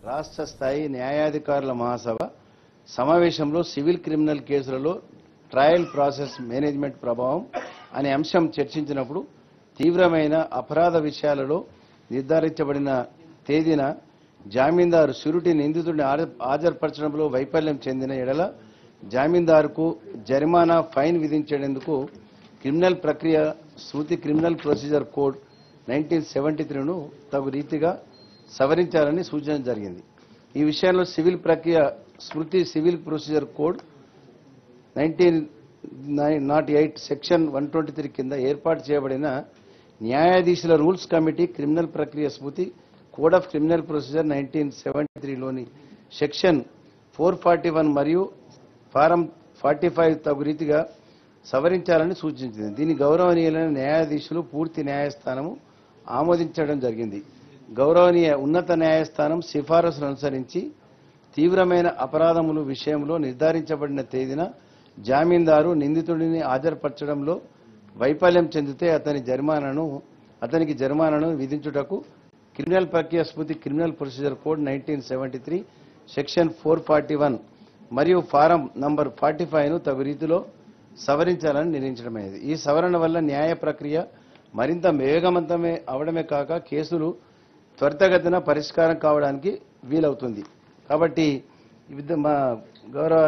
రాష్ట్ర స్థాయి న్యాయాధికారుల మహాసభ సమావేశంలో సివిల్ క్రిమినల్ కేసులలో ట్రయల్ ప్రాసెస్ మేనేజ్మెంట్ ప్రభావం అనే అంశం చర్చించినప్పుడు తీవ్రమైన అపరాధ విషయాలలో నిర్ధారించబడిన తేదీన జామీందారు షూరిటీ నిందితుడిని హాజ- హాజరుపరచడంలో వైఫల్యం చెందిన ఎడల జామీందారుకు జరిమానా ఫైన్ విధించేందుకు క్రిమినల్ ప్రక్రియ స్మృతి criminal procedure code nineteen seventy త్రీను తగు రీతిగా సవరించాలని సూచన జరిగింది ఈ విషయంలో సివిల్ ప్రక్రియ స్మృతి civil procedure code nineteen nought eight section one twenty three కింద ఏర్పాటు చేయబడిన న్యాయాధీశుల రూల్స్ కమిటీ క్రిమినల్ ప్రక్రియ స్మృతి code of criminal procedure nineteen seventy త్రీలోని సెక్షన్ ఫోర్ ఫార్టీ వన్ మరియు ఫారం ఫార్టీ ఫైవ్ తగు రీతిగా సవరించాలని సూచించింది దీని గౌరవనీయులైన న్యాయాధీశులు పూర్తి న్యాయస్థానము ఆమోదించడం జరిగింది గౌరవనీయ ఉన్నత న్యాయస్థానం సిఫారసును అనుసరించి తీవ్రమైన అపరాధముల విషయంలో నిర్ధారించబడిన తేదీన జామీందారు నిందితుడిని హాజరుపరచడంలో వైఫల్యం చెందితే అతని జరిమానాను అతనికి జరిమానాను విధించుటకు క్రిమినల్ ప్రక్రియ స్మృతి criminal procedure code nineteen seventy three section four forty one మరియు ఫారం నంబర్ ఫార్టీ ను తగు రీతిలో సవరించాలని నిర్ణయించడమైనది ఈ సవరణ వల్ల న్యాయ ప్రక్రియ మరింత వేగవంతమే అవడమే కాక కేసులు త్వరితగతిన పరిష్కారం కావడానికి వీలవుతుంది కాబట్టి ఈ విధ- మా గౌరవ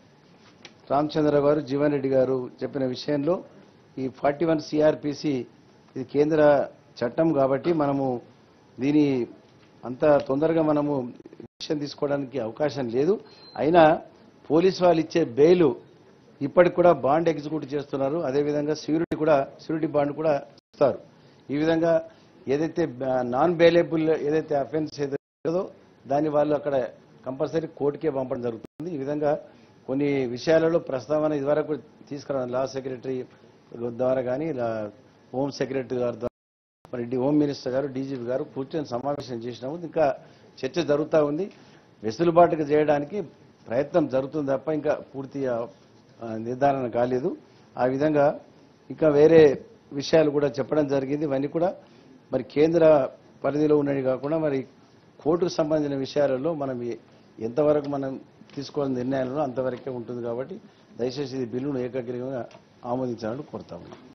రామచంద్ర గారు జీవన్ రెడ్డి గారు చెప్పిన విషయంలో ఈ ఫార్టీ వన్ సిఆర్పిసి ఇది కేంద్ర చట్టం కాబట్టి మనము దీని అంత తొందరగా మనము విషయం తీసుకోవడానికి అవకాశం లేదు అయినా పోలీస్ వాళ్ళు ఇచ్చే బెయిల్ ఇప్పటికి కూడా బాండ్ ఎగ్జిక్యూట్ చేస్తున్నారు అదేవిధంగా సెక్యూరిటీ కూడా సెక్యూరిటీ బాండ్ కూడా ఇస్తారు ఈ విధంగా ఏదైతే నాన్ బెయిలబుల్ ఏదైతే అఫెన్స్ ఏదో దాన్ని వాళ్ళు అక్కడ కంపల్సరీ కోర్టుకే పంపడం జరుగుతుంది ఈ విధంగా కొన్ని విషయాలలో ప్రస్తావన ఇదివరకు తీసుకురావడం లా సెక్రటరీ ద్వారా కానీ ఇలా హోమ్ సెక్రటరీ గారి ద్వారా మరి డి- హోమ్ మినిస్టర్ గారు డీజీపీ గారు కూర్చొని సమావేశం చేసినాము ఇంకా చర్చ జరుగుతూ ఉంది వెసులుబాటుగా చేయడానికి ప్రయత్నం జరుగుతుంది తప్ప ఇంకా పూర్తిగా ఆ, నిర్ధారణ కాలేదు ఆ విధంగా ఇంకా వేరే విషయాలు కూడా చెప్పడం జరిగింది ఇవన్నీ కూడా మరి కేంద్ర పరిధిలో ఉన్నవి కాకుండా మరి కోర్టుకు సంబంధించిన విషయాలలో మనం ఏ- ఎంతవరకు మనం తీసుకోవాలని నిర్ణయాలను అంతవరకే ఉంటుంది కాబట్టి దయచేసి ఈ బిల్లును ఏకగ్రీవంగా ఆమోదించాలని కోరుతాము